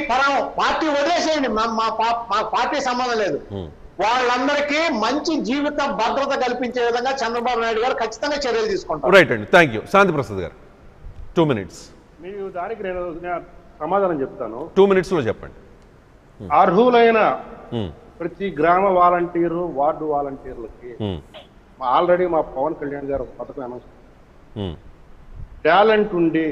పరం పార్టీ వదిలేసేయండి మా మా పా- మా పార్టీ సంబంధం లేదు ఉమ్. వాళ్ళందరికీ మంచి జీవిత భద్రత కల్పించే విధంగా చంద్రబాబు నాయుడు గారు ఖచ్చితంగా చర్యలు తీసుకుంటారు రైట్ అండి థ్యాంక్ యూ శాంతి ప్రసాద్ గారు టూ మినిట్స్ మీకు దానికి నేను నేను సమాధానం చెప్తాను టూ మినిట్స్లో చెప్పండి అర్హులైన ఉమ్, ప్రతి గ్రామ వాలంటీరు వార్డు వాలంటీర్లకి ఉమ్, మా ఆల్రెడీ మా పవన్ కళ్యాణ్ గారు ఒక పథకం అనౌన్స్ ఉమ్, టాలెంట్ ఉండి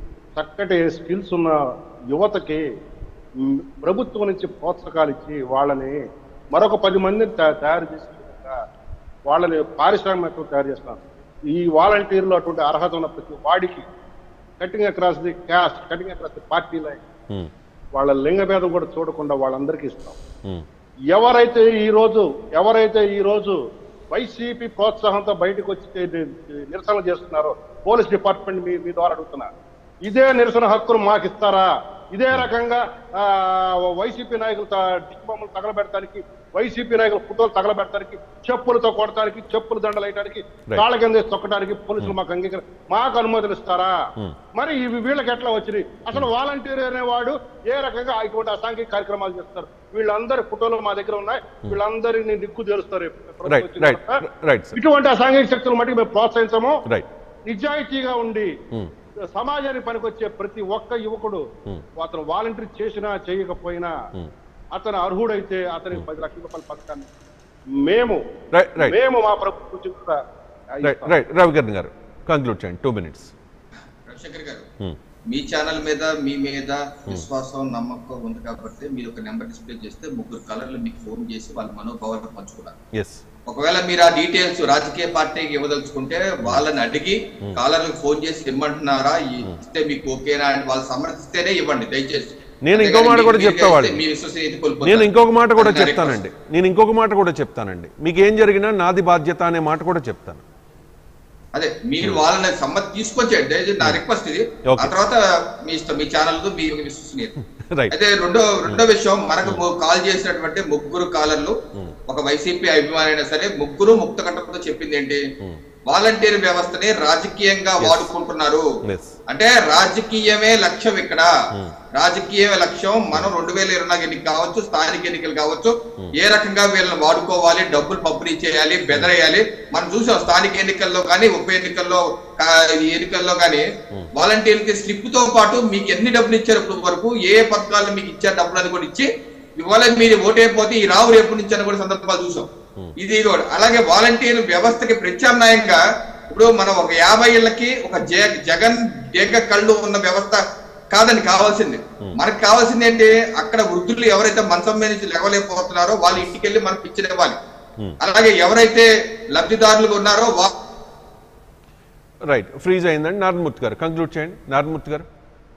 చక్కటి స్కిల్స్ ఉన్న యువతకి మ్, ప్రభుత్వం నుంచి ప్రోత్సాహాలు ఇచ్చి వాళ్ళని మరొక పది మందిని తయా- తయారు చేసే విధంగా వాళ్ళని పారిశ్రామిక తయారు చేస్తాను ఈ వాలంటీర్లు అటువంటి అర్హత ఉన్న ప్రతి వాడికి cutting across the caste cutting across the party line um, వాళ్ళ లింగ భేదం కూడా చూడకుండా వాళ్ళందరికీ ఇస్తాం ఉమ్, ఎవరైతే ఈ రోజు ఎవరైతే ఈ రోజు వైసీపీ ప్రోత్సాహంతో బయటకు వచ్చి నిరసన చేస్తున్నారో పోలీస్ డిపార్ట్మెంట్ మీ మీ ద్వారా అడుగుతున్నా ఇదే నిరసన హక్కును మాకు ఇస్తారా ఇదే రకంగా ఆ, వైసీపీ నాయకులు త- దిక్కుబొమ్మలు తగలబెడటానికి వైసీపీ నాయకులు ఫోటోలు తగలబెడటానికి చెప్పులతో కొడటానికి చెప్పులు దండలు వేయడానికి Right. కాళ్ళ కింద వేసి తొక్కడానికి పోలీసులు మాకు అంగీకరి మాకు అనుమతులు ఇస్తారా Hmm. మరి ఇవి వీళ్ళకి ఎట్లా వచ్చినాయి అసలు వాలంటీర్ అనేవాడు ఏ రకంగా ఇటువంటి అసాంఘిక కార్యక్రమాలు చేస్తారు వీళ్ళందరి ఫోటోలు మా దగ్గర ఉన్నాయి వీళ్ళందరినీ దిక్కు తెలుస్తారు రైట్ రైట్ రైట్ సార్ ఇటువంటి అసాంఘిక శక్తులు మటుకు మేము ప్రోత్సహించము రైట్ నిజాయితీగా ఉండి ఉమ్, సమాజానికి పనికొచ్చే ప్రతి ఒక్క యువకుడు Hmm. అతను వాలంటీర్ చేసినా చేయకపోయినా Hmm. అతను అర్హుడైతే అతనికి పది లక్షల రూపాయల పథకాన్ని మేము రైట్ రైట్ మేము మా ప్రభుత్వం చెప్తా రైట్ రైట్ రవికిరణ్ గారు కంక్లూడ్ చేయండి టూ మినిట్స్ రవిశంకర్ గారు మీ ఛానల్ మీద మీ మీద విశ్వాసం నమ్మకం ఉంది కాబట్టి మీరు ఒక నెంబర్ డిస్ప్లే చేస్తే ముగ్గురు కలర్లు మీకు ఫోన్ చేసి వాళ్ళ మనోభావాలు పంచుకున్నారు ఎస్ ఒకవేళ మీరు ఆ డీటెయిల్స్ రాజకీయ పార్టీకి ఇవ్వదలుచుకుంటే వాళ్ళని అడిగి కాలర్లకు ఫోన్ చేసి ఇమ్మంటున్నారా ఈ- ఇస్తే మీకు ఓకేనా అని వాళ్ళు సమర్థిస్తేనే ఇవ్వండి దయచేసి నేను ఇంకో మాట కూడా చెప్తా వాళ్ళు. మీ విశ్వసనీయత కోల్పోతారు. నేను ఇంకొక మాట కూడా అది నా చెప్తానండి నేను ఇంకొక మాట కూడా చెప్తానండి మీకు ఏం జరిగినా నాది బాధ్యత అనే మాట కూడా చెప్తాను అదే మీరు వాళ్ళని సమ్మతి తీసుకొచ్చేయండి దయచేసి నా రిక్వెస్ట్ ఇది Okay. ఆ తర్వాత మీ ఇష్టం మీ ఛానల్ మీ విశ్వసనీయత రైట్ అయితే రెండో రెండో విషయం మనకు ము- కాల్ చేసినటువంటి ముగ్గురు కాలర్లు ఒక వైసీపీ అభిమాని అయినా సరే ముగ్గురు ముక్త కంఠంతో చెప్పింది ఏంటి వాలంటీర్ వ్యవస్థని రాజకీయంగా వాడుకుంటున్నారు Yes. అంటే రాజకీయమే లక్ష్యం ఇక్కడ రాజకీయ లక్ష్యం మనం రెండు వేల ఇరవై నాలుగు ఎన్నిక కావచ్చు స్థానిక ఎన్నికలు కావచ్చు ఏ రకంగా వీళ్ళని వాడుకోవాలి డబ్బులు పంపిణీ చేయాలి బెదరేయాలి మనం చూసాం స్థానిక ఎన్నికల్లో కానీ ఉప ఎన్నికల్లో కా- ఈ ఎన్నికల్లో కానీ వాలంటీర్కి స్లిప్ తో పాటు మీకు ఎన్ని డబ్బులు ఇచ్చారు ఇప్పుడు వరకు ఏ పథకాలు మీకు ఇచ్చారు డబ్బులు అని కూడా ఇచ్చి ఇవాళ మీరు ఓటైపోతే ఈ రావు రేపు నుంచి అని కూడా సందర్భాలు చూసాం ఇది ఇది కూడా. అలాగే వాలంటీర్ వ్యవస్థకి ప్రత్యామ్నాయంగా ఇప్పుడు మనం ఒక యాభై ఏళ్ళకి ఒక జగ- జగన్ దీర్ఘ కళ్ళు ఉన్న వ్యవస్థ కాదని కావాల్సింది మనకు కావాల్సింది ఏంటి అక్కడ వృద్ధులు ఎవరైతే మంచం మీద నుంచి లేవలేకపోతున్నారో వాళ్ళ ఇంటికి వెళ్ళి మనకు పిచ్చిన ఇవ్వాలి అలాగే ఎవరైతే లబ్ధిదారులు ఉన్నారో వా రైట్ ఫ్రీజ్ అయిందండి నారాయణమూర్తి గారు కంక్లూడ్ చేయండి నారాయణమూర్తి గారు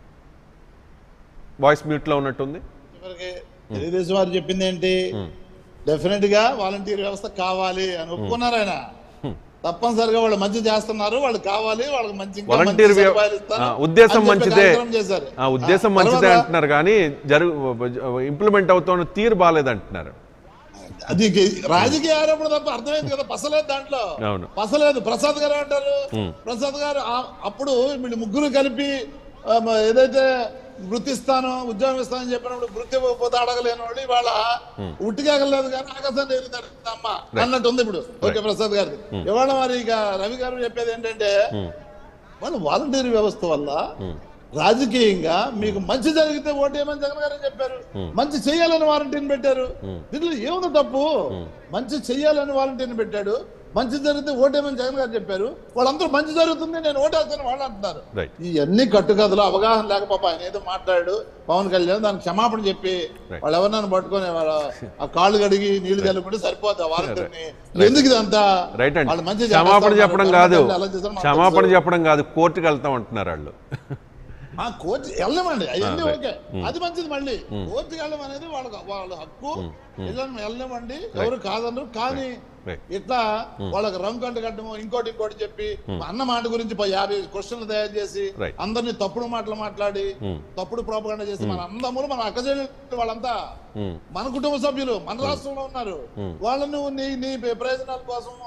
వాయిస్ మ్యూట్లో ఉన్నట్టుంది చివరికి తెలుగుదేశం వారు చెప్పింది ఏంటి డెఫినెట్ గా వాలంటీర్ వ్యవస్థ కావాలి అని ఒప్పుకున్నారు ఆయన తప్పనిసరిగా వాళ్ళు మంచి చేస్తున్నారు వాళ్ళు కావాలి వాళ్ళకి మంచి ఇంకా మంచి వాలంటీర్ వ్య- సదుపాయాలు ఇస్తాను ఆ, ఉద్దేశం అని చెప్పి మంచిదే కార్యక్రమం చేశారు. ఆ, ఉద్దేశం ఆ, మంచిదే తర్వాత అంటున్నారు కానీ జరుగు ఇంప్లిమెంట్ అవుతున్న తీరు బాగాలేదంటున్నారు అది ఇంక రాజకీయ ఆరోపణ తప్ప అర్థమైంది కదా పసలేదు దాంట్లో అవును. పసలేదు ప్రసాద్ గారు అంటారు ప్రసాద్ గారు ఆ- అప్పుడు వీళ్ళు ముగ్గురు కలిపి ఆ, మ- ఏదైతే వృత్తి ఇస్తాను ఉద్యోగం ఇస్తానని చెప్పినప్పుడు వృత్తి పోతే అడగలేని వాళ్ళు ఇవాళ ఉట్టిగా లేదు కానీ ఆకాశాన్ని ఎరుగుతారు అమ్మ అన్నట్టు ఉంది ఇప్పుడు ఓకే ప్రసాద్ గారి ఇవాళ మరి ఇక రవి గారు చెప్పేది ఏంటంటే వాళ్ళు వాలంటీర్ వ్యవస్థ వల్ల రాజకీయంగా మీకు మంచి జరిగితే ఓటేయమని జగన్ గారు చెప్పారు మంచి చెయ్యాలని వాలంటీర్ని పెట్టారు దీంట్లో ఏముంది తప్పు మంచి చెయ్యాలని వాలంటీర్ని పెట్టాడు మంచి జరిగితే ఓటేమని జగన్ గారు చెప్పారు వాళ్ళందరూ మంచి జరుగుతుంది నేను ఓటేస్తాను వాళ్ళు అంటున్నారు Right. ఇవన్నీ కట్టుకథలు అవగాహన లేకపోతే ఆయన ఏదో మాట్లాడాడు పవన్ కళ్యాణ్ దానికి క్షమాపణ చెప్పి Right. వాళ్ళు ఎవరినైనా పట్టుకొని వాళ్ళ ఆ కాళ్ళు కడిగి నీళ్లు చల్లుకుంటే సరిపోతుంది ఆ వాలంటీర్ని ఎందుకు ఇదంతా రైట్ అండి వాళ్ళు మంచి క్షమాపణ చేస్తారు, చెప్పడం పవన్ కాదు కళ్యాణ్ అలా చేశారు, మాకు క్షమాపణ తెలుసు. చెప్పడం కాదు కోర్టుకు వెళ్తాం అంటున్నారు వాళ్ళు ఆ కోర్టు వెళ్ళమండి అవన్నీ right. ఓకే అది మంచిది మళ్ళీ కోర్టుకి వెళ్ళడం అనేది వాళ్ళ వాళ్ళ హక్కు వెళ్ళడం వెళ్ళమండి ఎవరు కాదన్నారు కానీ Right. ఇట్లా వాళ్ళకి రంగు కంట కట్టము ఇంకోటి ఇంకోటి చెప్పి అన్న మాట గురించి ప- యాభై క్వశ్చన్లు తయారు చేసి Right. అందరినీ తప్పుడు మాటలు మాట్లాడి తప్పుడు ప్రోపగండ చేసి మన అందములు మన అక్కజల్లు వాళ్ళంతా Hmm. మన కుటుంబ సభ్యులు మన రాష్ట్రంలో ఉన్నారు వాళ్ళను నీ నీ ప్రయోజనాల కోసం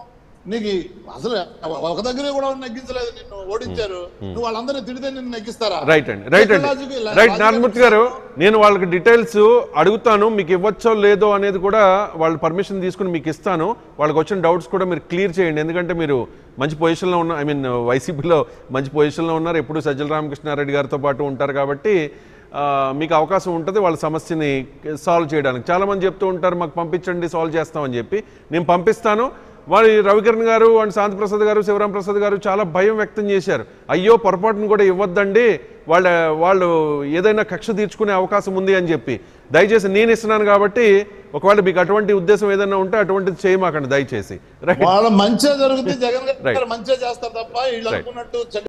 నీకు ఈ- అసలు ఒక దగ్గర కూడా నెగ్గించలేదు నిన్ను ఓడించారు నువ్వు వాళ్ళందరినీ తిడితే నిన్ను నెగ్గిస్తారా రైట్ అండి రైట్ అండి Technology- right logical Narayana Murthy garu నేను వాళ్ళకి డీటెయిల్స్ అడుగుతాను మీకు ఇవ్వచ్చో లేదో అనేది కూడా వాళ్ళు పర్మిషన్ తీసుకుని మీకు ఇస్తాను వాళ్ళకి వచ్చిన డౌట్స్ కూడా మీరు క్లియర్ చేయండి ఎందుకంటే మీరు మంచి పొజిషన్లో ఉన్న ఐ మీన్ వైసీపీలో మంచి పొజిషన్లో ఉన్నారు ఎప్పుడు సజ్జల రామకృష్ణారెడ్డి గారితో పాటు ఉంటారు కాబట్టి ఆ, మీకు అవకాశం ఉంటుంది వాళ్ళ సమస్యని సాల్వ్ చేయడానికి చాలామంది చెప్తూ ఉంటారు మాకు పంపించండి సాల్వ్ చేస్తామని చెప్పి నేను పంపిస్తాను వారి రవికిరణ్ గారు అండ్ శాంతి ప్రసాద్ గారు శివరాం ప్రసాద్ గారు చాలా భయం వ్యక్తం చేశారు అయ్యో పొరపాటును కూడా ఇవ్వద్దండి వాళ్ళ వాళ్ళు ఏదైనా కక్ష తీర్చుకునే అవకాశం ఉంది అని చెప్పి దయచేసి నేను ఇస్తున్నాను కాబట్టి ఒకవేళ మీకు అటువంటి ఉద్దేశం ఏదైనా ఉంటే అటువంటిది చేయమాకండి దయచేసి రైట్ వాళ్ళ మంచిగా జరిగితే జగన్ గారు Right. మంచిగా చేస్తారు తప్ప వీళ్ళు Right. అనుకున్నట్టు చెడ్డ